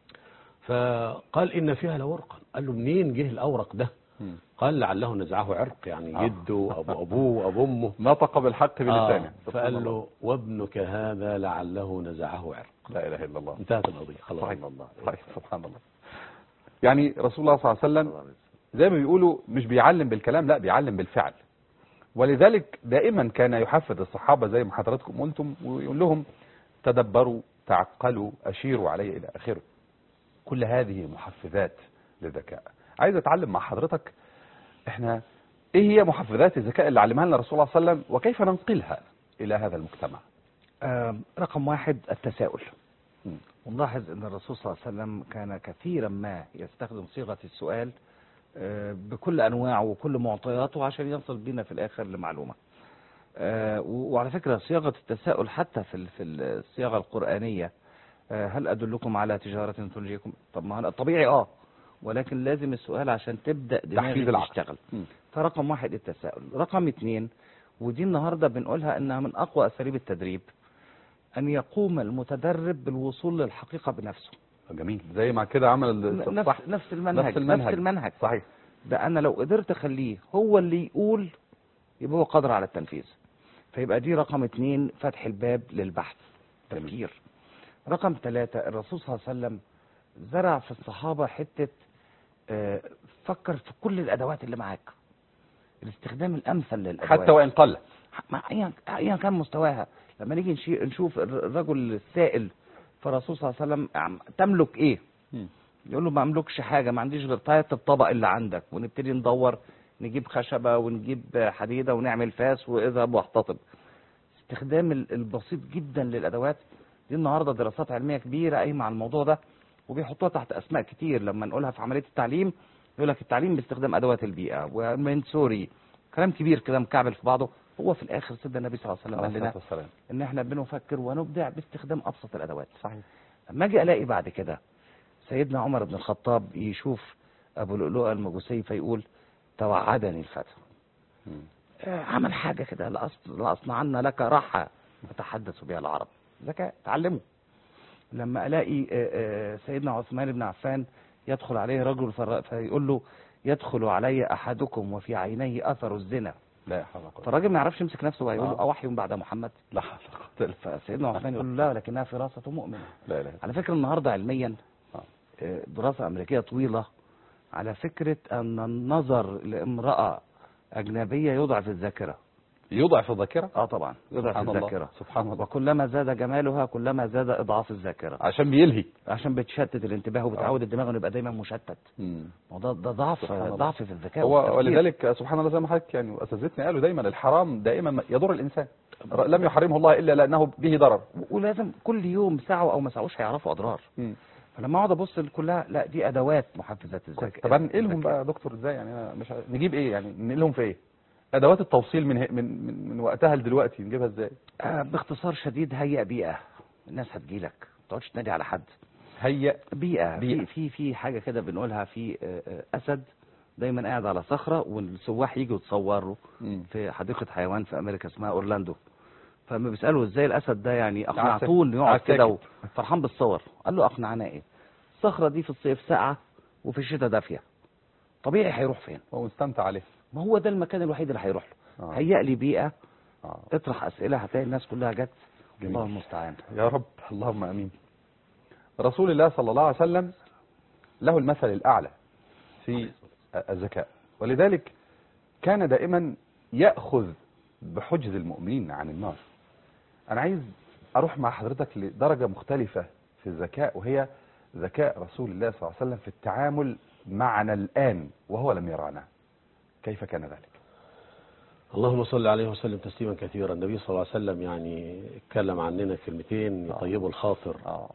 فقال ان فيها لورقا قال له منين جه الاورق ده مم. قال لعله نزعه عرق يعني آه. جده ابو ابوه ابو امه نطق بالحق بلسانه آه. سبحان فقال الله. له وابنك هذا لعله نزعه عرق لا اله الا الله انتهت القضيه خلاص صحيح صحيح سبحان الله يعني رسول الله صلى الله عليه وسلم زي ما بيقولوا مش بيعلم بالكلام لا بيعلم بالفعل ولذلك دائما كان يحفز الصحابة زي ما حضراتكم قلتم ويقول لهم تدبروا تعقلوا أشيروا علي إلى آخره كل هذه محفزات للذكاء عايز أتعلم مع حضرتك احنا ايه هي محفزات الذكاء اللي علمها لنا رسول الله صلى الله عليه وسلم وكيف ننقلها إلى هذا المجتمع آم، رقم واحد التساؤل مم. ونلاحظ ان الرسول صلى الله عليه وسلم كان كثيرا ما يستخدم صيغه السؤال آه، بكل انواعه وكل معطياته عشان يصل بينا في الاخر لمعلومه. آه، و- وعلى فكره صياغه التساؤل حتى في ال- في الصياغه القرانيه آه، هل ادلكم على تجاره تنجيكم؟ طب ما هو طبيعي اه ولكن لازم السؤال عشان تبدا تحفيز دماغك العقل. تشتغل. مم. فرقم واحد التساؤل رقم اثنين ودي النهاردة بنقولها انها من اقوى اساليب التدريب ان يقوم المتدرب بالوصول للحقيقة بنفسه جميل زي ما كده عمل ال- نفس, صح نفس المنهج نفس المنهج. نفس المنهج صحيح ده انا لو قدرت اخليه هو اللي يقول يبقى هو قادر على التنفيذ فيبقى دي رقم اتنين فتح الباب للبحث جميل. تفكير رقم ثلاثة الرسول صلى الله عليه وسلم زرع في الصحابة حتة آه، فكر في كل الأدوات اللي معاك الاستخدام الامثل للادوات حتى وان قل مع ايا ايا كان مستواها لما نيجي نشي- نشوف الر- الرجل السائل فالرسول صلى الله عليه وسلم عم- تملك ايه مم. يقول له ما املكش حاجه ما عنديش غير طايه الطبق اللي عندك ونبتدي ندور نجيب خشبه ونجيب حديده ونعمل فاس واذهب واحتطب استخدام ال- البسيط جدا للادوات دي النهارده دراسات علميه كبيره قايمه على الموضوع ده وبيحطوها تحت اسماء كتير لما نقولها في عمليه التعليم يقول لك التعليم باستخدام ادوات البيئه ومنسوري كلام كبير كده مكعبل في بعضه هو في الاخر سيدنا النبي صلى الله عليه وسلم عليه قال لنا الصلاة والسلام ان احنا بنفكر ونبدع باستخدام ابسط الادوات صحيح لما اجي الاقي بعد كده سيدنا عمر بن الخطاب يشوف ابو لؤلؤه المجوسي فيقول توعدني الفتى مم. آه، عمل حاجه كده لأص- لاصنعن لك راحه يتحدث بها العرب ذكاء تعلمه لما الاقي آه، آه، سيدنا عثمان بن عفان يدخل عليه رجل فر- فيقول له يدخل علي احدكم وفي عينيه اثر الزنا لا حول ولا قوة فالراجل ما يعرفش يمسك نفسه وهيقول له آه. اوحي بعد محمد لا حول ولا قوة إلا فسيدنا عثمان يقول له لا ولكنها فراسه مؤمن لا اله إلا على فكرة النهاردة علميا آه. آه، دراسة أمريكية طويلة على فكرة أن النظر لامرأة أجنبية يضعف الذاكرة يضعف الذاكرة اه طبعا يضعف سبحان الله. الذاكرة سبحان الله وكلما زاد جمالها كلما زاد إضعاف الذاكرة عشان بيلهي عشان بتشتت الانتباه وبتعود الدماغ انه يبقى دايما مشتت مم. وده ده ضعف سبحان الله. ضعف في الذكاء هو والتفكير. ولذلك سبحان الله زي ما حضرتك يعني اساتذتنا قالوا دايما الحرام دائما يضر الانسان لم يحرمه الله الا لانه به ضرر ولازم كل يوم ساعة أو ما ساعوش هيعرفوا أضرار فلما أقعد أبص كلها لا دي أدوات محفزات الذكاء طب هنقلهم الذكاء. بقى يا دكتور ازاي يعني انا مش عارف- نجيب ايه يعني ننقلهم في ايه ادوات التوصيل من, من من من وقتها لدلوقتي نجيبها ازاي آه، باختصار شديد هيئ بيئة الناس هتجيلك ما تقعدش تنادي على حد هيئ بيئة, بيئة. في في في حاجة كده بنقولها في آه، آه، أسد دايما قاعد على صخرة والسواح يجي يتصوره مم. في حديقة حيوان في أمريكا اسمها أورلاندو فما بيسألوا ازاي الأسد ده يعني قاعد أقنعتوه إنه يقعد ساكت. كده وفرحان بالصور قال له أقنعناه إيه الصخرة دي في الصيف ساقعة وفي الشتاء دافية طبيعي هيروح فين هو مستمتع عليه ما هو ده المكان الوحيد اللي هيروح له آه. هيئ لي بيئة آه. اطرح أسئلة هتلاقي الناس كلها جت جميل. الله المستعان يا رب اللهم امين رسول الله صلى الله عليه وسلم له المثل الاعلى في الذكاء ولذلك كان دائما ياخذ بحجز المؤمنين عن النار انا عايز اروح مع حضرتك لدرجه مختلفه في الذكاء وهي ذكاء رسول الله صلى الله عليه وسلم في التعامل معنا الان وهو لم يرانا كيف كان ذلك اللهم صل عليه وسلم تسليما كثيرا النبي صلى الله عليه وسلم يعني اتكلم عننا كلمتين يطيبوا الخاطر اه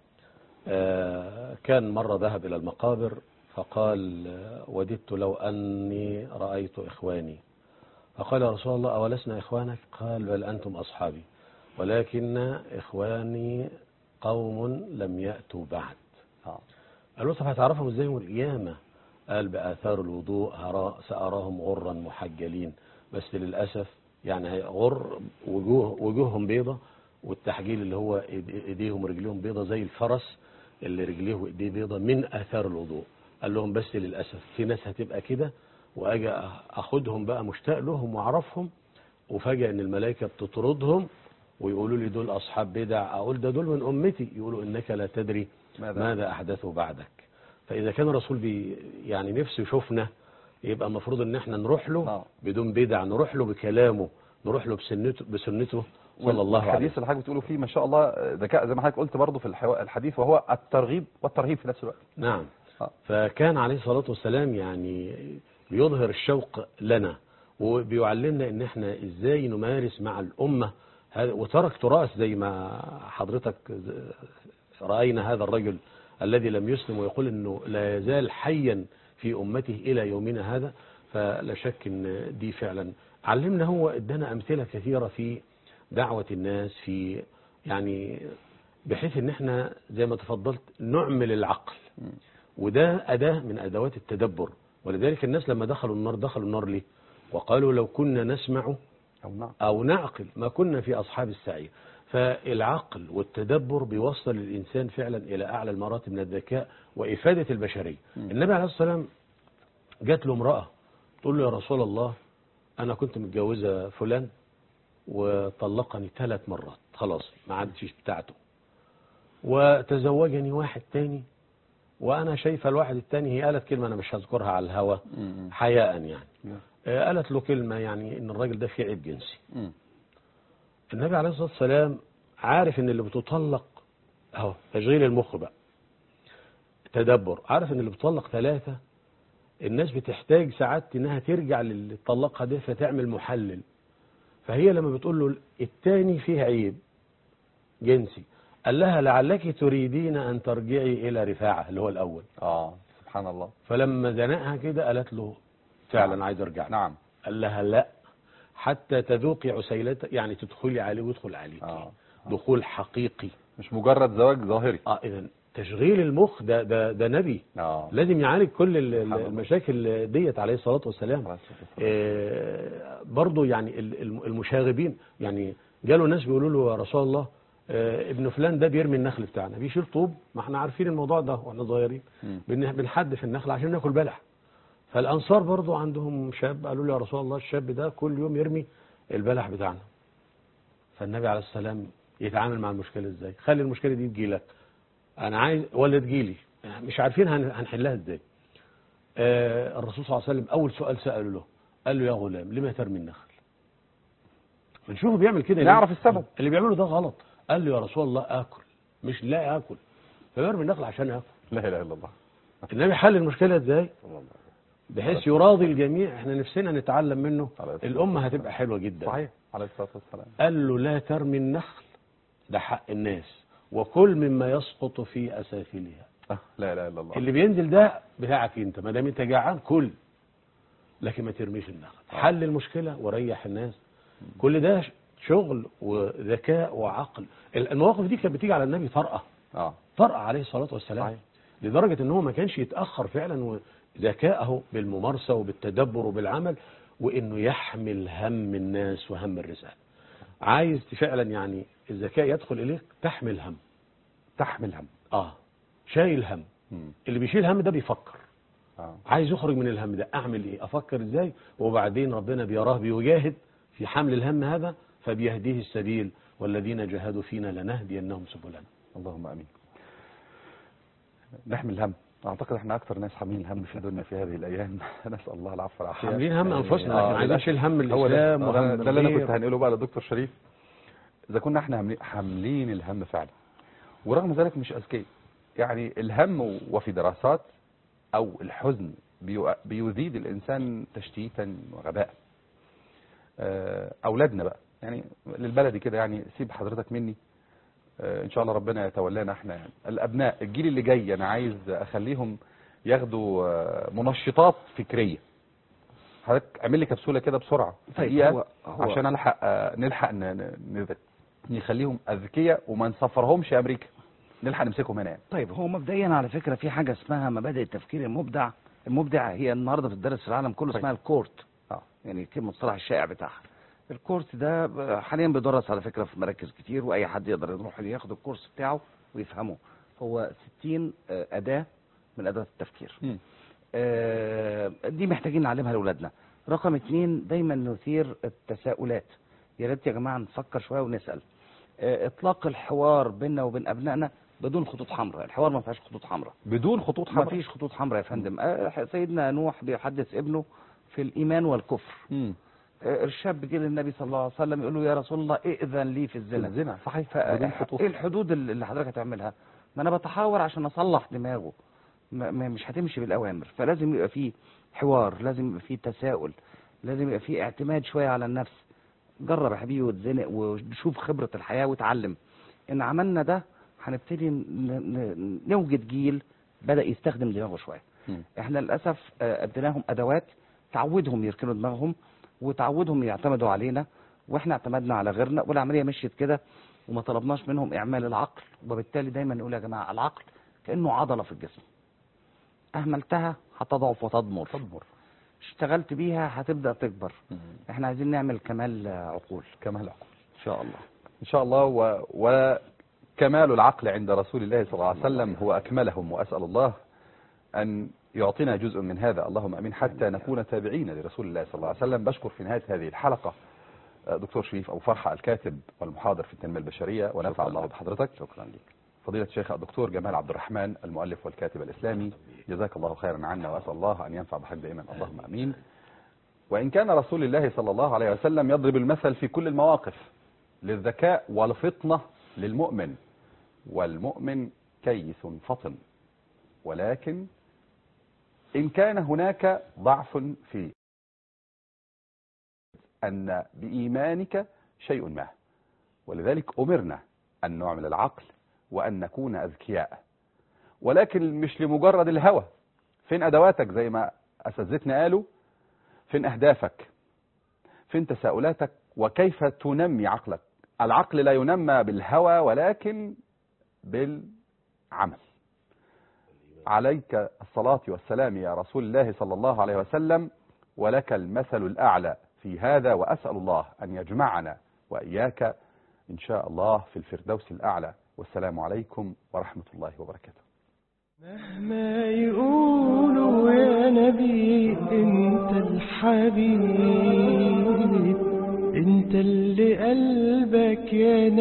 آه، كان مرة ذهب إلى المقابر فقال آه، وددت لو أني رأيت إخواني فقال يا رسول الله أولسنا إخوانك قال بل أنتم أصحابي ولكن إخواني قوم لم يأتوا بعد اه قال له طب هتعرفهم ازاي يوم القيامة قال بآثار الوضوء هرا سأراهم غرا محجلين بس للأسف يعني هي غر وجوه وجوههم بيضة والتحجيل اللي هو إيد- ايديهم ورجليهم بيضة زي الفرس اللي رجليه وايديه بيضة من آثار الوضوء قال لهم بس للأسف في ناس هتبقى كده وأجي أخدهم بقى مشتاق لهم وأعرفهم وفجأة إن الملائكة بتطردهم ويقولوا لي دول أصحاب بدع أقول ده دول من أمتي يقولوا إنك لا تدري ماذا؟ ماذا أحدثوا بعدك فإذا كان الرسول بي يعني نفسه يشوفنا يبقى المفروض إن احنا نروح له آه. بدون بدع نروح له بكلامه نروح له بسنته بسنته صلى الله عليه الحديث اللي حضرتك بتقوله فيه ما شاء الله ذكاء زي ما حضرتك قلت برضه في الحوا- الحديث وهو الترغيب والترهيب في نفس الوقت نعم آه. فكان عليه الصلاة والسلام يعني بيظهر الشوق لنا وبيعلمنا ان احنا ازاي نمارس مع الأمة هذا- وترك تراث زي ما حضرتك رأينا هذا الرجل الذي لم يسلم ويقول انه لا يزال حيا في أمته إلى يومنا هذا فلا شك ان دي فعلا علمنا هو ادانا أمثلة كثيرة في دعوة الناس في يعني بحيث ان احنا زي ما تفضلت نعمل العقل وده أداة من أدوات التدبر ولذلك الناس لما دخلوا النار دخلوا النار ليه وقالوا لو كنا نسمع او نعم أو نعقل ما كنا في أصحاب السعير فالعقل والتدبر بيوصل الإنسان فعلا إلى أعلى المراتب من الذكاء وإفادة البشرية النبي عليه الصلاة والسلام جات له امرأة تقول له يا رسول الله أنا كنت متجوزة فلان وطلقني ثلاث مرات خلاص ما عادش بتاعته وتزوجني واحد تاني وانا شايفه الواحد التاني هي قالت كلمه انا مش هذكرها على الهوا مم. حياء يعني نعم. آه، قالت له كلمه يعني ان الراجل ده فيه عيب جنسي مم. النبي عليه الصلاه والسلام عارف ان اللي بتطلق اهو تشغيل المخ بقى تدبر عارف ان اللي بتطلق ثلاثه الناس بتحتاج ساعات انها ترجع للي طلقها ده فتعمل محلل فهي لما بتقول له التاني فيه عيب جنسي قال لها لعلك تريدين ان ترجعي الى رفاعه اللي هو الاول اه سبحان الله فلما زنقها كده قالت له فعلا نعم. عايز ارجع نعم قال لها لا حتى تذوقي عسيلته يعني تدخلي عليه ويدخل عليك آه. دخول حقيقي مش مجرد زواج ظاهري اه اذا تشغيل المخ ده ده ده نبي اه لازم يعالج كل ال- ال- سبحان الله. المشاكل ديت عليه الصلاه والسلام عليه الصلاة والسلام. آه، برضو يعني ال- الم- المشاغبين يعني جاله ناس بيقولوا له يا رسول الله آه، ابن فلان ده بيرمي النخل بتاعنا بيشيل طوب ما احنا عارفين الموضوع ده واحنا صغيرين مم. بن- بنحدف النخل عشان ناكل بلح فالانصار برضو عندهم شاب قالوا له يا رسول الله الشاب ده كل يوم يرمي البلح بتاعنا فالنبي عليه السلام يتعامل مع المشكله ازاي خلي المشكله دي تجيلك انا عايز ولا تجيلي مش عارفين هن- هنحلها ازاي آه، الرسول صلى الله عليه وسلم اول سؤال ساله له قال له يا غلام لما ترمي النخل بنشوفه بيعمل كده ليه؟ نعرف السبب. اللي بيعمله ده غلط قال له يا رسول الله اكل مش لا اكل فبيرمي النخل عشان اكل لا اله الا الله النبي حل المشكله ازاي صلى الله بحيث يراضي الجميع احنا نفسنا نتعلم منه عليه الصلاة الامه هتبقى حلوه جدا صحيح عليه الصلاه والسلام قال له لا ترمي النخل ده حق الناس وكل مما يسقط في اسافلها آه، لا اله الا الله اللي بينزل ده بتاعك انت ما دام انت جعان كل لكن ما ترميش النخل حل المشكله وريح الناس كل ده شغل وذكاء وعقل المواقف دي كانت بتيجي على النبي طرقه اه طرقه عليه الصلاه والسلام صحيح. لدرجه ان هو ما كانش يتاخر فعلا وذكائه بالممارسه وبالتدبر وبالعمل وانه يحمل هم الناس وهم الرساله عايز فعلا يعني الذكاء يدخل اليك تحمل هم تحمل هم اه شايل هم مم. اللي بيشيل هم ده بيفكر اه عايز يخرج من الهم ده اعمل ايه افكر ازاي وبعدين ربنا بيراه بيجاهد في حمل الهم هذا فبيهديه السبيل والذين جاهدوا فينا لنهدينهم سبلنا اللهم امين نحمل الهم اعتقد احنا اكثر ناس حاملين الهم في الدنيا في هذه الايام نسال الله العفو والعافيه حاملين هم انفسنا آه، لكن عايزين للأسف. نشيل هم هو ده الاسلام آه، وهم ده اللي انا الغير. كنت هنقوله بقى للدكتور شريف اذا كنا احنا حاملين- حاملين الهم فعلا ورغم ذلك مش اذكياء يعني الهم وفي دراسات او الحزن بيو- بيزيد الانسان تشتيتا وغباء آه، اولادنا بقى يعني للبلدي كده يعني سيب حضرتك مني آه، ان شاء الله ربنا يتولانا احنا يعني الابناء الجيل اللي جاي انا عايز اخليهم ياخدوا آه، منشطات فكريه حضرتك اعمل لي كبسوله كده بسرعه طيب، دقيقة هو- هو- عشان الحق آه، نلحق ن- ن- ن- نخليهم اذكياء وما نسفرهمش امريكا نلحق نمسكهم هنا يعني طيب هو مبدئيا على فكره في حاجه اسمها مبادئ التفكير المبدع المبدع هي النهارده بتدرس في العالم كله طيب. اسمها الكورت اه يعني كلمه المصطلح الشائع بتاعها الكورس ده ب- حاليا بيدرس على فكره في مراكز كتير واي حد يقدر يروح ياخد الكورس بتاعه ويفهمه هو 60 آه، اداه من ادوات التفكير مم. آه، دي محتاجين نعلمها لاولادنا رقم اتنين دايما نثير التساؤلات يا ريت يا جماعه نفكر شويه ونسال آه، اطلاق الحوار بيننا وبين ابنائنا بدون خطوط حمراء الحوار ما فيهاش خطوط حمراء بدون خطوط ما حمراء فيش خطوط حمراء يا فندم آه، سيدنا نوح بيحدث ابنه في الايمان والكفر مم. آه، الشاب جه للنبي صلى الله عليه وسلم يقول له يا رسول الله ائذن لي في الزنا الزنا صحيح ف- بدون خطوط ايه الحدود اللي اللي حضرتك هتعملها ما انا بتحاور عشان اصلح دماغه ما ما- مش هتمشي بالاوامر فلازم يبقى فيه حوار لازم يبقى فيه تساؤل لازم يبقى فيه اعتماد شويه على النفس جرب يا حبيبي واتزنق وشوف خبره الحياه واتعلم ان عملنا ده هنبتدي ن- ن- نوجد جيل بدا يستخدم دماغه شويه مم. احنا للاسف آه، اديناهم ادوات تعودهم يركنوا دماغهم وتعودهم يعتمدوا علينا واحنا اعتمدنا على غيرنا والعمليه مشيت كده وما طلبناش منهم اعمال العقل وبالتالي دايما نقول يا جماعه العقل كانه عضله في الجسم اهملتها هتضعف وتضمر تدمر اشتغلت بيها هتبدا تكبر مم. احنا عايزين نعمل كمال آه، عقول كمال العقل ان شاء الله إن شاء الله و... وكمال العقل عند رسول الله صلى الله عليه وسلم هو أكملهم وأسأل الله أن يعطينا جزء من هذا اللهم أمين حتى نكون تابعين لرسول الله صلى الله عليه وسلم بشكر في نهاية هذه الحلقة آه، دكتور شريف أبو فرحة الكاتب والمحاضر في التنمية البشرية ونفع شكراً الله لك. بحضرتك شكرا لك فضيلة الشيخ الدكتور جمال عبد الرحمن المؤلف والكاتب الإسلامي جزاك الله خيرا عنا وأسأل الله أن ينفع بحق دائما اللهم أمين وإن كان رسول الله صلى الله عليه وسلم يضرب المثل في كل المواقف للذكاء والفطنة للمؤمن والمؤمن كيس فطن ولكن إن كان هناك ضعف في أن بإيمانك شيء ما ولذلك أمرنا أن نعمل العقل وأن نكون أذكياء ولكن مش لمجرد الهوى فين أدواتك زي ما أساتذتنا قالوا فين أهدافك فين تساؤلاتك وكيف تنمي عقلك العقل لا ينمى بالهوى ولكن بالعمل عليك الصلاة والسلام يا رسول الله صلى الله عليه وسلم ولك المثل الأعلى في هذا وأسأل الله أن يجمعنا وإياك إن شاء الله في الفردوس الأعلى والسلام عليكم ورحمة الله وبركاته مهما يقولوا يا نبي انت الحبيب انت اللي قلبك يا